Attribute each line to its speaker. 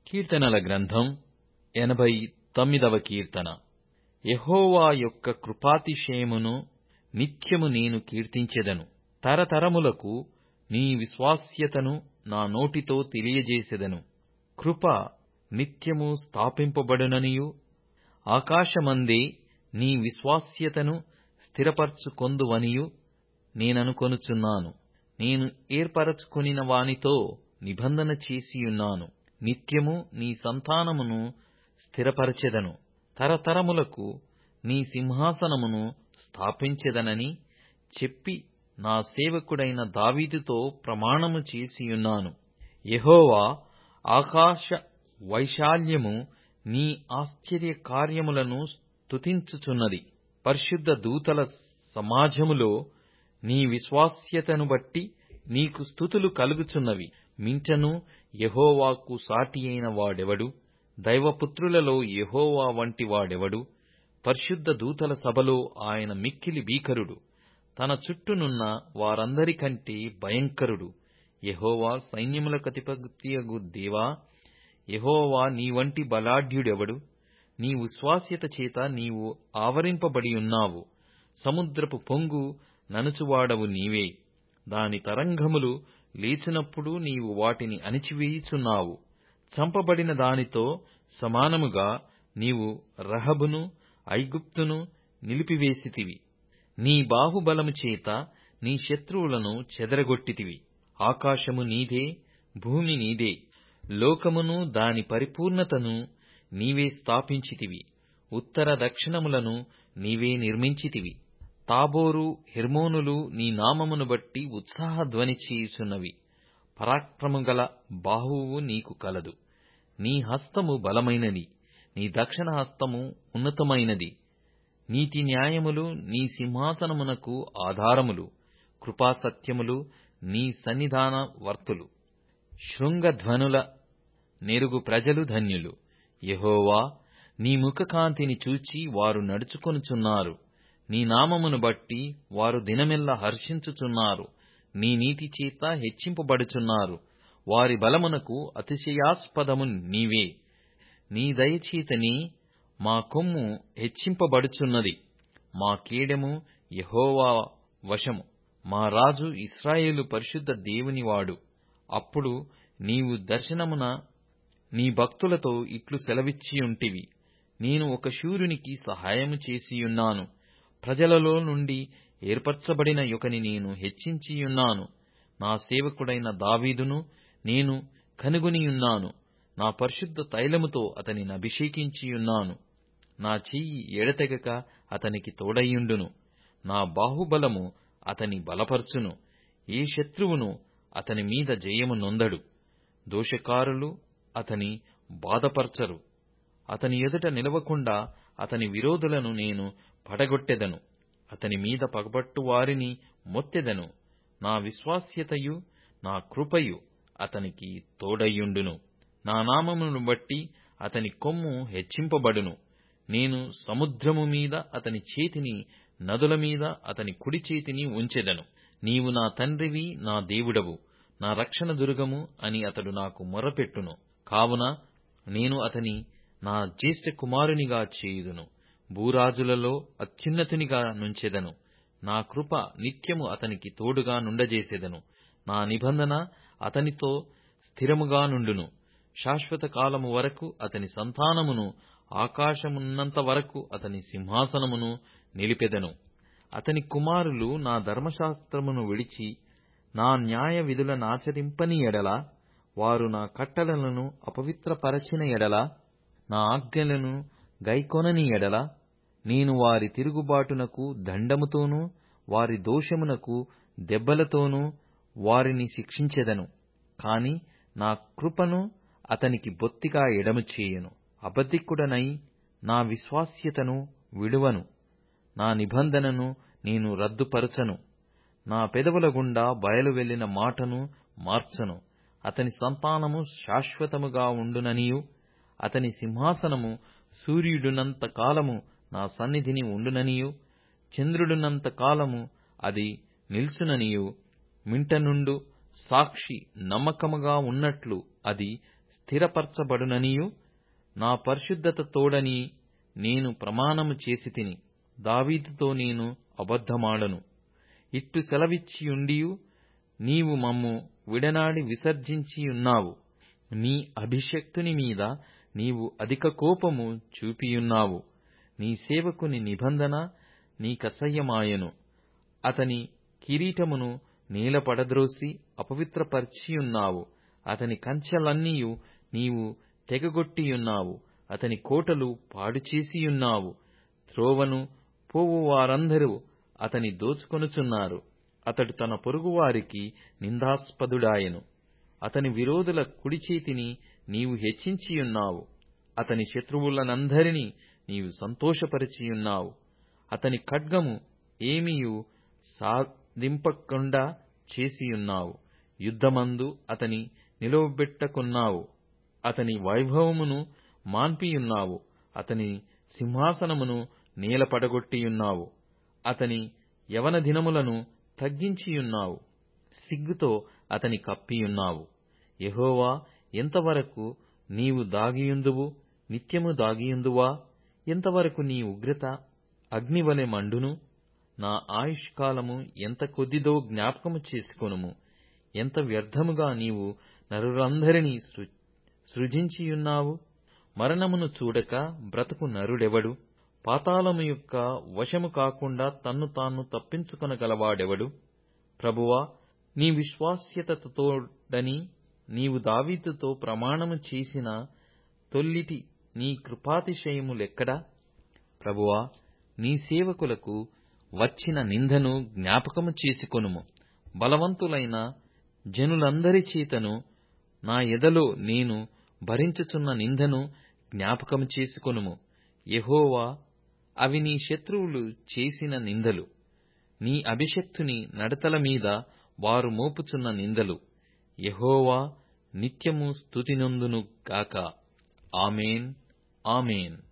Speaker 1: కీర్తనల గ్రంథం ఎనభై తొమ్మిదవ కీర్తన యెహోవా యొక్క కృపాతిశయమును నిత్యము నేను కీర్తించెదను తరతరములకు నీ విశ్వాస్యతను నా నోటితో తెలియజేసెదను కృప నిత్యము స్థాపింపబడుననియు ఆకాశమందే నీ విశ్వాస్యతను స్థిరపరచుకొందువనియు నేననుకొనుచున్నాను నేను ఏర్పరచుకొనిన వానితో నిబంధన చేసియున్నాను నిత్యము నీ సంతానమును స్థిరపరచెదను తరతరములకు నీ సింహాసనమును స్థాపించెదనని చెప్పి నా సేవకుడైన దావీదుతో ప్రమాణము చేసియున్నాను యెహోవా ఆకాశ వైశాల్యము నీ ఆశ్చర్య కార్యములను స్తుతించుచున్నది పరిశుద్ధ దూతల సమాజములో నీ విశ్వాస్యతను బట్టి నీకు స్తుతులు కలుగుచున్నవి మించను యెహోవాకు సాటియైన వాడెవడు దైవపుత్రులలో యెహోవా వంటి వాడెవడు పరిశుద్ధ దూతల సభలో ఆయన మిక్కిలి భీకరుడు తన చుట్టూనున్న వారందరికంటే భయంకరుడు యెహోవా సైన్యములకధిపతియగు దేవా యెహోవా నీ వంటి బలాఢ్యుడెవడు నీ విశ్వాస్యత చేత నీవు ఆవరింపబడియున్నావు సముద్రపు పొంగు ననుచువాడవు నీవే దాని తరంగములు లేచినప్పుడు నీవు వాటిని అణిచివేయుచున్నావు చంపబడిన దానితో సమానముగా నీవు రహబును ఐగుప్తును నిలిపివేసితివి నీ బాహుబలము చేత నీ శత్రువులను చెదరగొట్టితివి ఆకాశము నీదే భూమి నీదే లోకమును దాని పరిపూర్ణతను నీవే స్థాపించితివి ఉత్తర దక్షిణములను నీవే నిర్మించితివి తాబోరు హెర్మోనులు నీ నామమును బట్టి ఉత్సాహధ్వని చేయుచున్నవి పరాక్రమగల బాహువు నీకు కలదు నీ హస్తము బలమైనది నీ దక్షిణ హస్తము ఉన్నతమైనది నీతి న్యాయములు నీ సింహాసనమునకు ఆధారములు కృపాసత్యములు నీ సన్నిధాన వర్తులు శృంగధ్వనుల నెరుగు ప్రజలు ధన్యులు యెహోవా నీ ముఖకాంతిని చూచి వారు నడుచుకొనుచున్నారు నీ నామమును బట్టి వారు దినమెల్లా హర్షించుచున్నారు నీ నీతి చేత హెచ్చింపబడుచున్నారు వారి బలమునకు అతిశయాస్పదము నీవే నీ దయచేతనే మా కొమ్ము హెచ్చింపబడుచున్నది మా కీడెము యెహోవా వశము మా రాజు ఇస్రాయేలు పరిశుద్ధ దేవునివాడు అప్పుడు నీవు దర్శనమున నీ భక్తులతో ఇట్లు సెలవిచ్చియుంటివి నేను ఒక శూరునికి సహాయము చేసియున్నాను ప్రజలలో నుండి ఏర్పరచబడిన యొకని నేను హెచ్చించియున్నాను నా సేవకుడైన దావీదును నేను కనుగొనియున్నాను నా పరిశుద్ధ తైలముతో అతనిని అభిషేకించియున్నాను నా చెయ్యి ఎడతెగక అతనికి తోడయ్యుండును నా బాహుబలము అతని బలపర్చును ఏ శత్రువును అతని మీద జయము నొందడు దోషకారులు అతని బాధపర్చరు అతని ఎదుట నిలవకుండా అతని విరోధులను నేను పడగొట్టెదను అతని మీద పగబట్టు వారిని మొత్తెదను నా విశ్వాస్యతయు నా కృపయు అతనికి తోడయ్యుండును నా నామమును బట్టి అతని కొమ్ము హెచ్చింపబడును నేను సముద్రము మీద అతని చేతిని నదుల మీద అతని కుడి చేతిని ఉంచెదను నీవు నా తండ్రివి నా దేవుడవు నా రక్షణ దుర్గము అని అతడు నాకు మొరపెట్టును కావున నేను అతని నా జ్యేష్ఠ కుమారునిగా చేయుదును భూరాజులలో అత్యున్నతునిగా నుంచెదను నా కృప నిత్యము అతనికి తోడుగా నుండజేసెదను నా నిబంధన అతనితో స్థిరముగా నుండును శాశ్వత కాలము వరకు అతని సంతానమును ఆకాశమున్నంత వరకు అతని సింహాసనమును నిలిపెదను అతని కుమారులు నా ధర్మశాస్త్రమును విడిచి నా న్యాయ విధులనాచరింపని ఎడల వారు నా కట్టడలను అపవిత్రపరచిన ఎడల నా ఆజ్ఞలను గైకొనని ఎడల నేను వారి తిరుగుబాటునకు దండముతోనూ వారి దోషమునకు దెబ్బలతోనూ వారిని శిక్షించెదను కాని నా కృపను అతనికి బొత్తిగా ఎడము చేయను అబద్ధికుడనై నా విశ్వాస్యతను విడువను నా నిబంధనను నేను రద్దుపరచను నా పెదవుల గుండా బయలు వెళ్లిన మాటను మార్చను అతని సంతానము శాశ్వతముగా ఉండుననియు అతని సింహాసనము సూర్యుడునంత కాలము నా సన్నిధిని ఉండుననియు చంద్రుడునంత కాలము అది నిల్చుననియు మింట నుండు సాక్షి నమ్మకముగా ఉన్నట్లు అది స్థిరపరచబడుననియు నా పరిశుద్ధత తోడని నేను ప్రమాణము చేసి తిని దావీదుతో నేను అబద్ధమాడను ఇట్టు సెలవిచ్చియుండియు నీవు మమ్ము విడనాడి విసర్జించియున్నావు నీ అభిషక్తుని మీద నీవు అధిక కోపము చూపియున్నావు నీ సేవకుని నిబంధన నీకసహ్యమాయెను అతని కిరీటమును నేల పడద్రోసి అపవిత్రపరచియున్నావు అతని కంచెలన్నీయు నీవు తెగగొట్టియున్నావు అతని కోటలు పాడుచేసియున్నావు త్రోవను పోవు వారందరూ అతని దోచుకొనుచున్నారు అతడు తన పొరుగువారికి నిందాస్పదుడాయెను అతని విరోధుల కుడిచేతిని నీవు హెచ్చించియున్నావు అతని శత్రువులనందరినీ నీవు సంతోషపరచియున్నావు అతని ఖడ్గము ఏమియు సాధింపకుండా చేసియున్నావు యుద్ధమందు అతని నిలువబెట్టకున్నావు అతని వైభవమును మాన్పియున్నావు అతని సింహాసనమును నేల పడగొట్టియున్నావు అతని యవన దినములను తగ్గించియున్నావు సిగ్గుతో అతని కప్పియున్నావు యెహోవా ఎంతవరకు నీవు దాగియుందువు నిత్యము దాగియుందువా ఎంతవరకు నీ ఉగ్రత అగ్నివలె మండును నా ఆయుష్కాలము ఎంత కొద్దిదో జ్ఞాపకము చేసుకొనుము ఎంత వ్యర్థముగా నీవు నరులందరినీ సృజించియున్నావు మరణమును చూడక బ్రతుకు నరుడెవడు పాతాళము యొక్క వశము కాకుండా తన్ను తాను తప్పించుకొనగలవాడెవడు ప్రభువా నీ విశ్వాస్యతతోడని నీవు దావీదుతో ప్రమాణము చేసిన తొల్లిటి నీ కృపాతిశయములెక్కడ ప్రభువా నీ సేవకులకు వచ్చిన నిందను జ్ఞాపకము చేసుకొనుము బలవంతులైన జనులందరి చేతను నా ఎదలో నేను భరించుచున్న నిందను జ్ఞాపకము చేసుకొనుము యెహోవా అవి నీ శత్రువులు చేసిన నిందలు నీ అభిషక్తుని నడతల మీద వారు మోపుచున్న నిందలు యెహోవా నిత్యము స్తుతినొందును గాక ఆమేన్ ఆమేన్